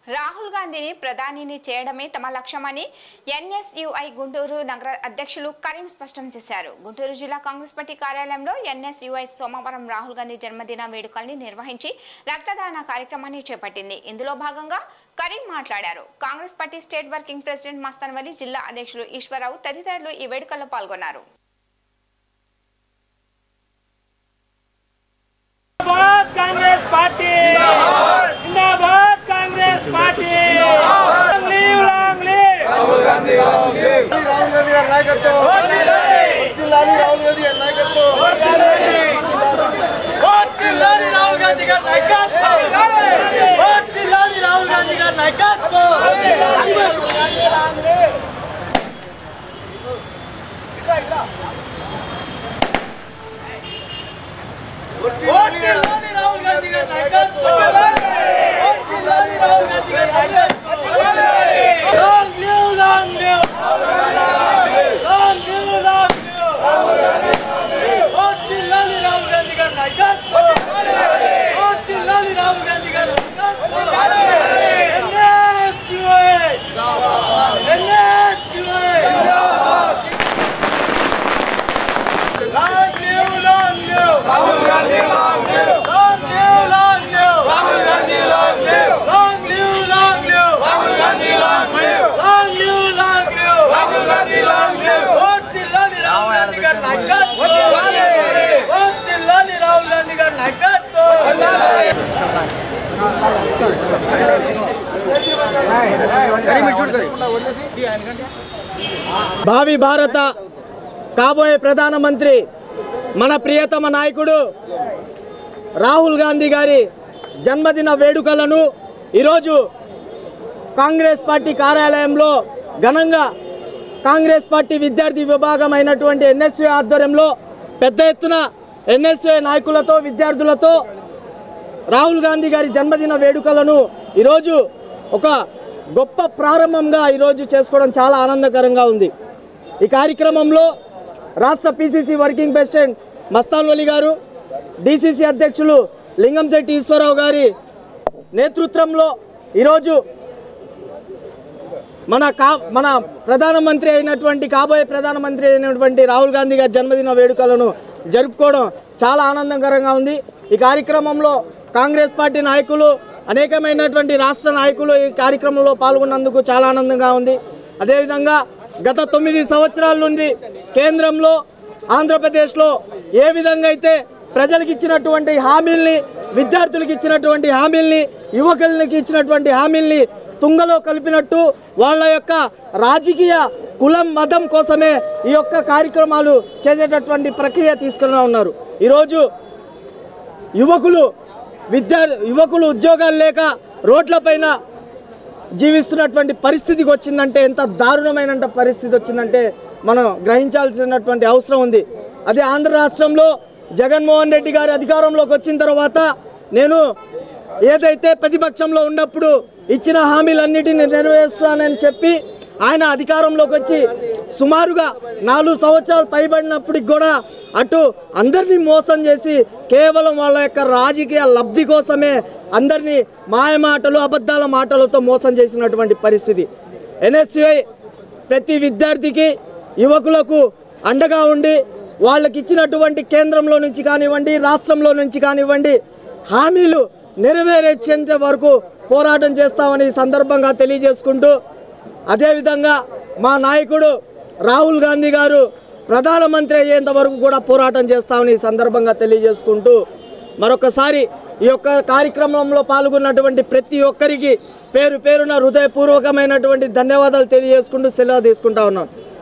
రాహుల్ గాంధీని ప్రధానిని చేయడమే తమ లక్ష్యమని ఎన్ఎస్యుఐ గుంటూరు నగర అధ్యక్షులు కరీం స్పష్టం చేశారు గుంటూరు జిల్లా కాంగ్రెస్ పార్టీ కార్యాలయంలో ఎన్ఎస్యుఐ సోమవారం రాహుల్ గాంధీ జన్మదిన వేడుకల్ని నిర్వహించి రక్తదాన కార్యక్రమాన్ని చేపట్టింది ఇందులో భాగంగా కరీం మాట్లాడారు Congress party state working president Mastan Vali జిల్లా అధ్యక్షులు ఈశ్వరరావు తదితరులు ఈ వేడుకల్లో పాల్గొన్నారు जिंदाबाद कांग्रेस पार्टी जिंदाबाद Congress party long live long live Rahul Gandhi గారి నాయకత్వం వర్ధిల్లాలి రాహుల్ గాంధీ గారి నాయకత్వం వర్ధిల్లాలి రాహుల్ గాంధీ గారి నాయకత్వం వర్ధిల్లాలి రాహుల్ గాంధీ గారి నాయకత్వం వర్ధిల్లాలి రాహుల్ గాంధీ గారి నాయకత్వం వర్ధిల్లాలి రాహుల్ గాంధీ గారి నాయకత్వం long live long live long live long live వర్ధిల్లాలి రాహుల్ గాంధీ గారి నాయకత్వం వర్ధిల్లాలి రాహుల్ గాంధీ గారి నాయకత్వం NSUI NSUI long live long live Rahul Gandhi long live long live long live Rahul Gandhi long live long live long live Rahul Gandhi long live long live long live Rahul Gandhi long live వర్ధిల్లాలి రాహుల్ గాంధీ గారి నాయకత్వం వర్ధిల్లాలి రాహుల్ గాంధీ గారి నాయకత్వం భావి భారత కాబోయే ప్రధానమంత్రి మన ప్రియతమ నాయకుడు రాహుల్ గాంధీ గారి జన్మదిన వేడుకలను ఈరోజు కాంగ్రెస్ పార్టీ కార్యాలయంలో ఘనంగా కాంగ్రెస్ పార్టీ విద్యార్థి విభాగం అయినటువంటి ఎన్ఎస్ఏ ఆధ్వర్యంలో పెద్ద ఎత్తున ఎన్ఎస్ఏ నాయకులతో విద్యార్థులతో రాహుల్ గాంధీ గారి జన్మదిన వేడుకలను ఈరోజు ఒక గొప్ప ప్రారంభంగా ఈరోజు చేసుకోవడం చాలా ఆనందకరంగా ఉంది ఈ కార్యక్రమంలో రాష్ట్ర PCC working president Mastan Vali గారు డిసిసి అధ్యక్షులు లింగంశెట్టి ఈశ్వరరావు గారి నేతృత్వంలో ఈరోజు మన కా మన ప్రధానమంత్రి అయినటువంటి కాబోయే ప్రధానమంత్రి అయినటువంటి రాహుల్ గాంధీ గారి జన్మదిన వేడుకలను జరుపుకోవడం చాలా ఆనందకరంగా ఉంది ఈ కార్యక్రమంలో కాంగ్రెస్ పార్టీ నాయకులు అనేకమైనటువంటి రాష్ట్ర నాయకులు ఈ కార్యక్రమంలో పాల్గొన్నందుకు చాలా ఆనందంగా ఉంది అదేవిధంగా గత తొమ్మిది సంవత్సరాల నుండి కేంద్రంలో ఆంధ్రప్రదేశ్లో ఏ విధంగా అయితే ప్రజలకు ఇచ్చినటువంటి హామీల్ని విద్యార్థులకు ఇచ్చినటువంటి హామీల్ని యువకులకి ఇచ్చినటువంటి హామీల్ని తుంగలో కలిపినట్టు వాళ్ళ యొక్క రాజకీయ కులం మతం కోసమే ఈ యొక్క కార్యక్రమాలు చేసేటటువంటి ప్రక్రియ తీసుకుని ఉన్నారు ఈరోజు యువకులు విద్యా యువకులు ఉద్యోగాలు లేక రోడ్లపైన జీవిస్తున్నటువంటి పరిస్థితికి వచ్చిందంటే ఎంత దారుణమైన పరిస్థితి వచ్చిందంటే మనం గ్రహించాల్సినటువంటి అవసరం ఉంది అదే ఆంధ్ర రాష్ట్రంలో జగన్మోహన్ రెడ్డి గారి అధికారంలోకి వచ్చిన తర్వాత నేను ఏదైతే ప్రతిపక్షంలో ఉన్నప్పుడు ఇచ్చిన హామీలన్నిటిని నెరవేరుస్తానని చెప్పి ఆయన అధికారంలోకి వచ్చి సుమారుగా నాలుగు సంవత్సరాలు పైబడినప్పటికి కూడా అటు అందరినీ మోసం చేసి కేవలం వాళ్ళ యొక్క రాజకీయ లబ్ధి కోసమే అందరినీ మాయమాటలు అబద్ధాల మాటలతో మోసం చేసినటువంటి పరిస్థితి ఎన్ఎస్యుఐ ప్రతి విద్యార్థికి యువకులకు అండగా ఉండి వాళ్ళకి ఇచ్చినటువంటి కేంద్రంలో నుంచి కానివ్వండి రాష్ట్రంలో నుంచి కానివ్వండి హామీలు నెరవేర్చేంత వరకు పోరాటం చేస్తామని ఈ సందర్భంగా తెలియజేసుకుంటూ అదేవిధంగా మా నాయకుడు రాహుల్ గాంధీ గారు ప్రధానమంత్రి అయ్యేంత వరకు కూడా పోరాటం చేస్తామని ఈ సందర్భంగా తెలియజేసుకుంటూ మరొకసారి ఈ యొక్క కార్యక్రమంలో పాల్గొన్నటువంటి ప్రతి ఒక్కరికి పేరు పేరున హృదయపూర్వకమైనటువంటి ధన్యవాదాలు తెలియజేసుకుంటూ సెలవు తీసుకుంటా ఉన్నాను